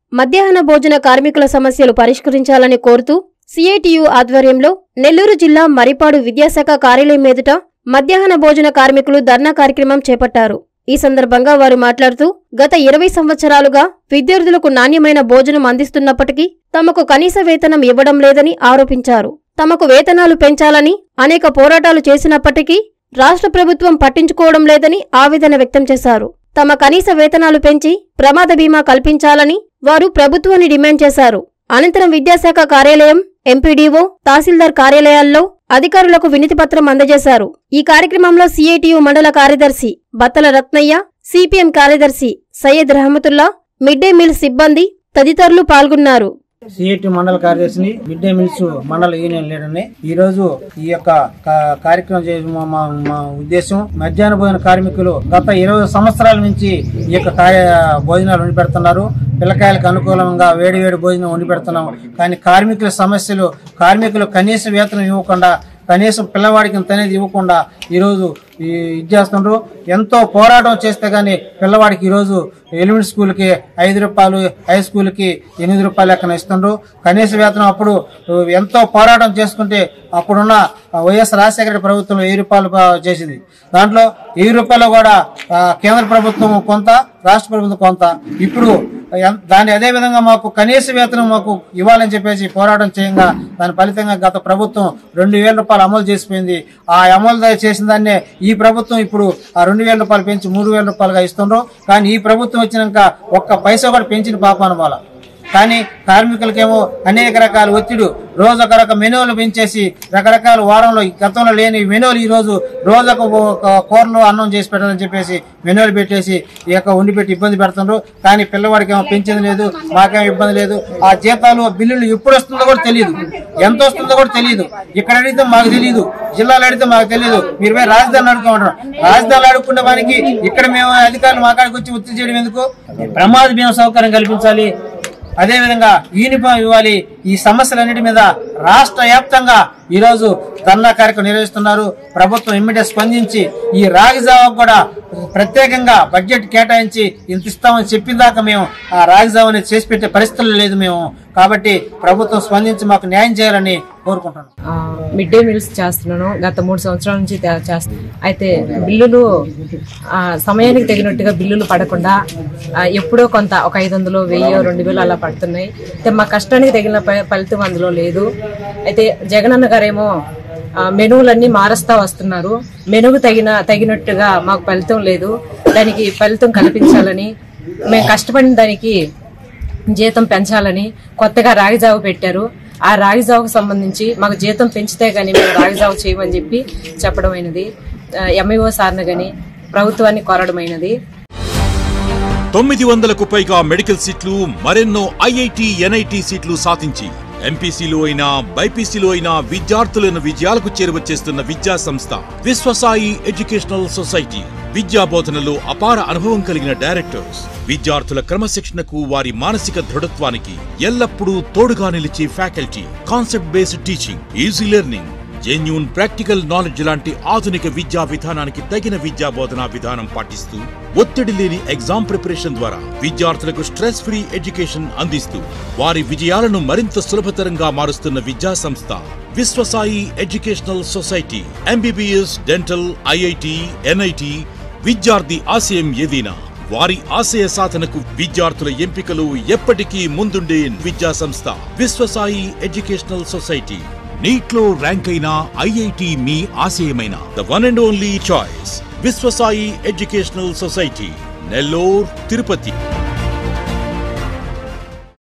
మధ్యాహ్న భోజన కార్మికుల సమస్యలు పరిష్కరించాలని కోరుతూ సిఐటియు ఆధ్వర్యంలో నెల్లూరు జిల్లా మరిపాడు విద్యాశాఖ కార్యాలయం ఎదుట మధ్యాహ్న భోజన కార్మికులు ధర్నా కార్యక్రమం చేపట్టారు ఈ సందర్భంగా వారు మాట్లాడుతూ గత ఇరవై సంవత్సరాలుగా విద్యార్థులకు నాణ్యమైన భోజనం అందిస్తున్నప్పటికీ తమకు కనీస వేతనం ఇవ్వడం లేదని ఆరోపించారు తమకు వేతనాలు పెంచాలని అనేక పోరాటాలు చేసినప్పటికీ రాష్ట్ర ప్రభుత్వం పట్టించుకోవడం లేదని ఆవేదన వ్యక్తం చేశారు తమ కనీస వేతనాలు పెంచి ప్రమాద బీమా కల్పించాలని వారు ప్రభుత్వాన్ని డిమాండ్ చేశారు అనంతరం విద్యాశాఖ కార్యాలయం ఎంపీడీఓ తహసీల్దార్ కార్యాలయాల్లో అధికారులకు వినతిపత్రం అందజేశారు ఈ కార్యక్రమంలో సిఐటియు మండల కార్యదర్శి బత్తల రత్నయ్య సిపిఎం కార్యదర్శి Syed Rahamatulla mid day meal సిబ్బంది తదితరులు పాల్గొన్నారు సిఐటి మండల కార్యదర్శిని మిడ్ డే మీల్స్ మండల యూనియన్ లీడర్ని ఈ రోజు ఈ యొక్క కా- కార్యక్రమం చేయడం మా- మా మా ఉద్దేశం మధ్యాహ్న భోజన కార్మికులు గత ఇరవై సంవత్సరాల నుంచి ఈ యొక్క కార్య భోజనాలు వండి పెడుతున్నారు పిల్లకాయలకు అనుకూలంగా వేడి వేడి భోజనం వండి పెడుతున్నాం కానీ కార్మికుల సమస్యలు కార్మికులు కనీస వేతనం ఇవ్వకుండా కనీసం పిల్లవాడికి ఇంత అనేది ఇవ్వకుండా ఈరోజు ఈ ఇది చేస్తుండ్రు ఎంతో పోరాటం చేస్తే గానీ పిల్లవాడికి ఈరోజు ఎలిమెంట్ స్కూల్కి ఐదు రూపాయలు హై స్కూల్కి ఎనిమిది రూపాయలు లెక్కన ఇస్తుండ్రు కనీస వేతనం అప్పుడు ఎంతో పోరాటం చేసుకుంటే అప్పుడున్న వైఎస్ రాజశేఖర రెడ్డి ప్రభుత్వం వెయ్యి రూపాయలు ప- చేసింది దాంట్లో వెయ్యి రూపాయలు కూడా ఆ, కేంద్ర ప్రభుత్వం కొంత రాష్ట్ర ప్రభుత్వం కొంత ఇప్పుడు ఎం- దాని అదే విధంగా మాకు కనీస వేతనం మాకు ఇవ్వాలని చెప్పేసి పోరాటం చేయంగా దాని ఫలితంగా గత ప్రభుత్వం రెండు వేల రూపాయలు అమలు చేసిపోయింది ఆ అమలు దా- చేసిన దాన్నే ఈ ప్రభుత్వం ఇప్పుడు ఆ రెండు వేల రూపాయలు పెంచి మూడు వేల రూపాయలుగా ఇస్తుండ్రు కానీ ఈ ప్రభుత్వం వచ్చినాక ఒక్క పైసా కూడా పెంచిన పాపాను వాళ్ళ కానీ కార్మికులకేమో అనేక రకాల ఒత్తిడి రోజు ఒక రకం మెనూలు పెంచేసి రకరకాల వారంలో ఈ గతంలో లేని మెనూలు ఈ రోజు రోజుకు ఒక కూరలు అన్నం చేసి పెట్టాలని చెప్పేసి మెనూలు పెట్టేసి ఈ యొక్క ఉండి పెట్టి ఇబ్బంది పెడుతుండ్రు కానీ పిల్లవాడికి ఏమో పెంచేది లేదు మాకేమో ఇబ్బంది లేదు ఆ జీతాలు ఆ బిల్లులు ఎప్పుడు వస్తుందో కూడా తెలియదు ఎంత వస్తుందో కూడా తెలియదు ఇక్కడ అడిగితే మాకు తెలియదు జిల్లాలో అడిగితే మాకు తెలియదు మీరు పోయి రాజధాని అడుగుకుంటారు రాజధానిలో అడుక్కునే వారికి ఇక్కడ మేము అధికారులు మా కాడికి వచ్చి ఒత్తిడి చేయడం ఎందుకు ప్రమాద బీమా సౌకర్యం కల్పించాలి అదేవిధంగా యూనిఫామ్ ఇవ్వాలి ఈ సమస్యలన్నిటి మీద రాష్ట్ర వ్యాప్తంగా ఈ రోజు ధర్నా కార్యక్రమం నిర్వహిస్తున్నారు ప్రభుత్వం ఇమ్మీడియట్ స్పందించి ఈ రాగి జావకు కూడా ప్రత్యేకంగా బడ్జెట్ కేటాయించి ఇంత ఇస్తామని చెప్పిన దాకా మేము ఆ రాగి జావని చేసి పెట్టే పరిస్థితులు లేదు మేము కాబట్టి ప్రభుత్వం స్పందించి మాకు న్యాయం చేయాలని కోరుకుంటున్నాం ఆ, మిడ్ డే మీల్స్ చేస్తున్నాను గత మూడు సంవత్సరాల నుంచి తే- చేస్తున్నాను అయితే బిల్లులు ఆ, సమయానికి తగినట్టుగా బిల్లులు పడకుండా ఆ, ఎప్పుడో కొంత ఒక ఐదు వందలు వెయ్యి రెండు వేలు అలా పడుతున్నాయి అయితే మా కష్టానికి తగిన ఫ- ఫలితం అందులో లేదు అయితే జగనన్న గారేమో ఆ, మెనువులన్నీ మారుస్తా వస్తున్నారు మెనుకు తగిన తగినట్టుగా మాకు ఫలితం లేదు దానికి ఫలితం కల్పించాలని మేము కష్టపడిన దానికి జీతం పెంచాలని కొత్తగా రాగిజావు పెట్టారు ఆ రాగిజావుకు సంబంధించి మాకు జీతం పెంచితే గానీ మేము రాగిజావు చేయమని చెప్పి చెప్పడమైనది ఎంఈఓ సార్ని గాని ప్రభుత్వాన్ని కోరడమైనది తొమ్మిది వందలకు పైగా మెడికల్ సీట్లు మరెన్నో ఐఐటి ఎన్ఐటి సీట్లు సాధించి ఎంపీసీలో అయినా బైపీసీలో అయినా విద్యార్థులను విజయాలకు చేరువచేస్తున్న విద్యా సంస్థ విశ్వసాయి ఎడ్యుకేషనల్ సొసైటీ విద్యా బోధనలో అపార అనుభవం కలిగిన డైరెక్టర్స్ విద్యార్థుల క్రమశిక్షణకు వారి మానసిక దృఢత్వానికి ఎల్లప్పుడూ తోడుగా నిలిచే faculty concept based teaching easy learning genuine practical knowledge లాంటి ఆధునిక విద్యా విధానానికి తగిన విద్యా బోధనా విధానం పాటిస్తూ ఒత్తిడి లేని ఎగ్జామ్ ప్రిపరేషన్ ద్వారా విద్యార్థులకు స్ట్రెస్ ఫ్రీ ఎడ్యుకేషన్ అందిస్తూ వారి విజయాలను మరింత సులభతరంగా మారుస్తున్న విద్యా సంస్థ Viswasai educational society MBBS dental IIT NIT విద్యార్థి ఆశయం ఏదైనా వారి ఆశయ సాధనకు విద్యార్థుల ఎంపికలు ఎప్పటికీ ముందుండే విద్యా సంస్థ విశ్వసాయి ఎడ్యుకేషనల్ సొసైటీ నీట్లో ర్యాంక్ అయిన ఐఐటి మీ ఆశయమైన the one and only choice Viswasai educational society Nellore Tirupati